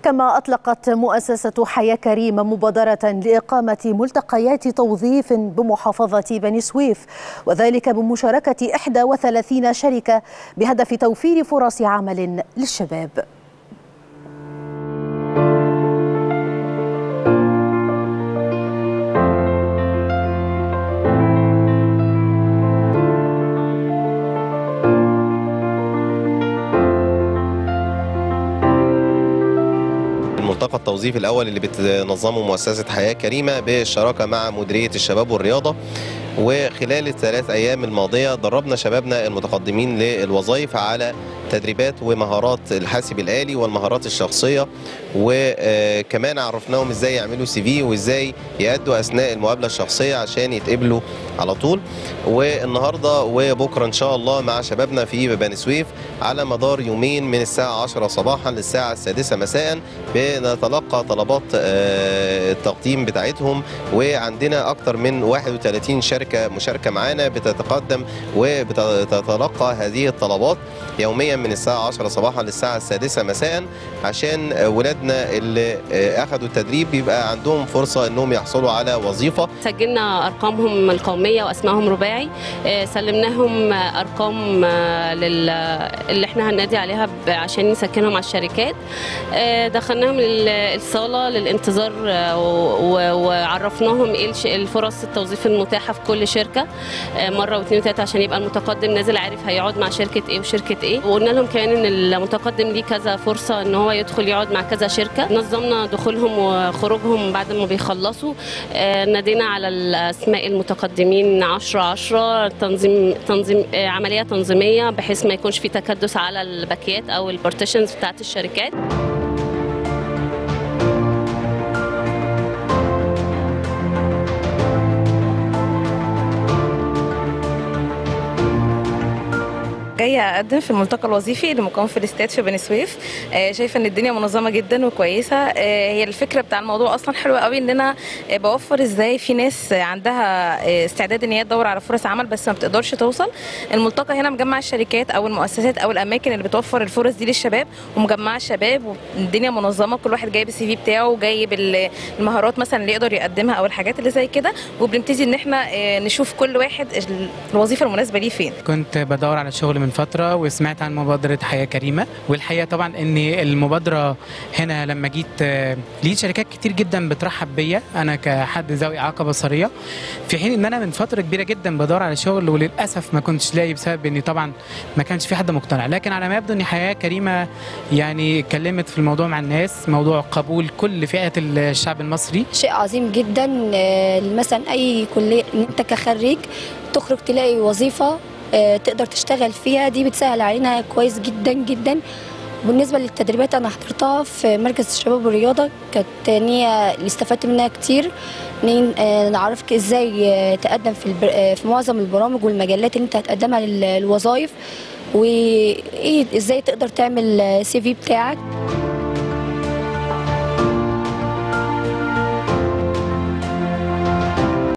كما أطلقت مؤسسة حياة كريمة مبادرة لإقامة ملتقيات توظيف بمحافظة بني سويف وذلك بمشاركة 31 شركة بهدف توفير فرص عمل للشباب الملتقى التوظيفي الاول اللي بتنظمه مؤسسه حياه كريمه بالشراكه مع مديريه الشباب والرياضه وخلال الثلاث ايام الماضيه دربنا شبابنا المتقدمين للوظائف على تدريبات ومهارات الحاسب الالي والمهارات الشخصيه وكمان عرفناهم ازاي يعملوا سي في وازاي يأدوا اثناء المقابله الشخصيه عشان يتقبلوا على طول والنهارده وبكره ان شاء الله مع شبابنا في بني سويف على مدار يومين من الساعه 10 صباحا للساعه السادسه مساء بنتلقى طلبات التقديم بتاعتهم وعندنا اكثر من 31 شركه مشاركه معانا بتتقدم وبتتلقى هذه الطلبات يوميا من الساعه 10 صباحا للساعه السادسه مساء عشان ولادنا اللي اخذوا التدريب يبقى عندهم فرصه انهم يحصلوا على وظيفه سجلنا ارقامهم القوميه واسمائهم رباعي سلمناهم ارقام اللي احنا هننادي عليها عشان نسكنهم على الشركات دخلناهم الصاله للانتظار وعرفناهم ايه الفرص التوظيف المتاحه في كل شركه مره واثنين وثلاثه عشان يبقى المتقدم نازل عارف هيقعد مع شركه ايه وشركه ايه وقلنا لهم كمان ان المتقدم ليه كذا فرصه ان هو يدخل يقعد مع كذا شركه نظمنا دخولهم وخروجهم بعد ما بيخلصوا نادينا على الاسماء المتقدمين 10 10 تنظيم تنظيم عمليه تنظيميه بحيث ما يكونش في تكدس على الباكيات او البارتيشنز بتاعت الشركات جايه اقدم في الملتقى الوظيفي اللي مقام في الاستاد في بني سويف آه شايفه ان الدنيا منظمه جدا وكويسه آه هي الفكره بتاع الموضوع اصلا حلوه قوي ان انا آه بوفر ازاي في ناس عندها استعداد ان هي تدور على فرص عمل بس ما بتقدرش توصل الملتقى هنا مجمع الشركات او المؤسسات او الاماكن اللي بتوفر الفرص دي للشباب ومجمعه الشباب والدنيا منظمه كل واحد جايب السي في بتاعه وجايب المهارات مثلا اللي يقدر يقدمها او الحاجات اللي زي كده وبنبتدي ان احنا نشوف كل واحد الوظيفه المناسبه ليه فين كنت بدور على شغل من فتره وسمعت عن مبادره حياه كريمه والحقيقه طبعا ان المبادره هنا لما جيت لقيت شركات كتير جدا بترحب بيا انا كحد ذوي اعاقه بصريه في حين ان انا من فتره كبيره جدا بدور على شغل وللاسف ما كنتش لاقي بسبب ان طبعا ما كانش في حد مقتنع لكن على ما يبدو ان حياه كريمه يعني اتكلمت في الموضوع مع الناس موضوع قبول كل فئه الشعب المصري شيء عظيم جدا مثلا اي كليه ان انت كخريج تخرج تلاقي وظيفه تقدر تشتغل فيها دي بتسهل علينا كويس جدا جدا بالنسبه للتدريبات انا حضرتها في مركز الشباب والرياضه كانت هي اللي استفدت منها كتير نعرفك ازاي تقدم في في معظم البرامج والمجلات اللي انت هتقدمها للوظائف وايه ازاي تقدر تعمل سي في بتاعك